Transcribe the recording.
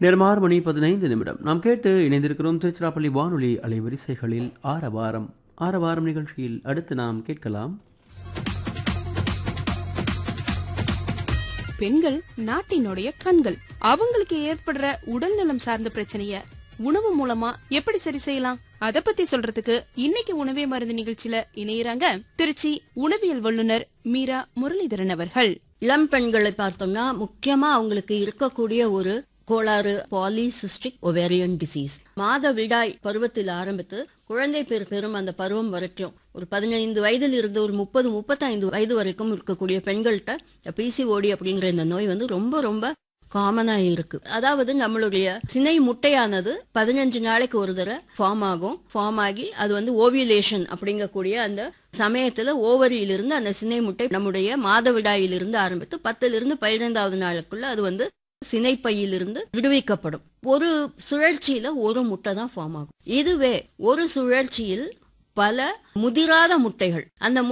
நேரம் ஆறு மணி பதினைந்து நிமிடம் நாம் கேட்டு இணைந்திருக்கிறோம் திருச்சிராப்பள்ளி வானொலி அலைவரிசைகளில் ஆரவாரம் ஆரவாரம் நிகழ்ச்சியில் அடுத்து நாம் கேட்கலாம் பெண்கள் நாட்டினுடைய கண்கள் அவங்களுக்கு ஏற்படுற உடல் நலம் சார்ந்த பிரச்சனைய உணவு மூலமா எப்படி சரி செய்யலாம் அத பத்தி சொல்றதுக்கு இன்னைக்கு உணவே மருந்து நிகழ்ச்சியில இணையறாங்க திருச்சி உணவியல் வல்லுனர் மீரா முரளிதரன் அவர்கள் இளம் பெண்களை பார்த்தோம்னா முக்கியமா அவங்களுக்கு இருக்கக்கூடிய ஒரு கோளாறு பாலிசிஸ்டிக் ஒவேரியன் டிசீஸ் மாத விடாய் பருவத்தில் ஆரம்பித்து குழந்தை பேர் பெறும் அந்த பருவம் வரைக்கும் ஒரு பதினைந்து வயதில் இருந்து ஒரு முப்பது முப்பத்தைந்து வயது வரைக்கும் இருக்கக்கூடிய பெண்கள்கிட்ட பிசிஓடி அப்படிங்கிற இந்த நோய் வந்து ரொம்ப ரொம்ப காமனா இருக்கு அதாவது நம்மளுடைய சினை முட்டையானது பதினஞ்சு நாளைக்கு ஒரு தடவை ஃபார்ம் ஆகும் ஃபார்ம் ஆகி அது வந்து ஓவியுலேஷன் அப்படிங்கக்கூடிய அந்த சமயத்துல ஓவரியிலிருந்து அந்த சினை முட்டை நம்முடைய மாதவிடாயிலிருந்து ஆரம்பித்து பத்துல இருந்து பதினைந்தாவது நாளுக்குள்ள அது வந்து சினைப்பையிலிருந்து விடுவிக்கப்படும் ஒரு சுழற்சியில ஒரு முட்டை தான் ஃபார்ம் ஆகும் இதுவே ஒரு சுழற்சியில் பல முதிராத முட்டைகள் அந்த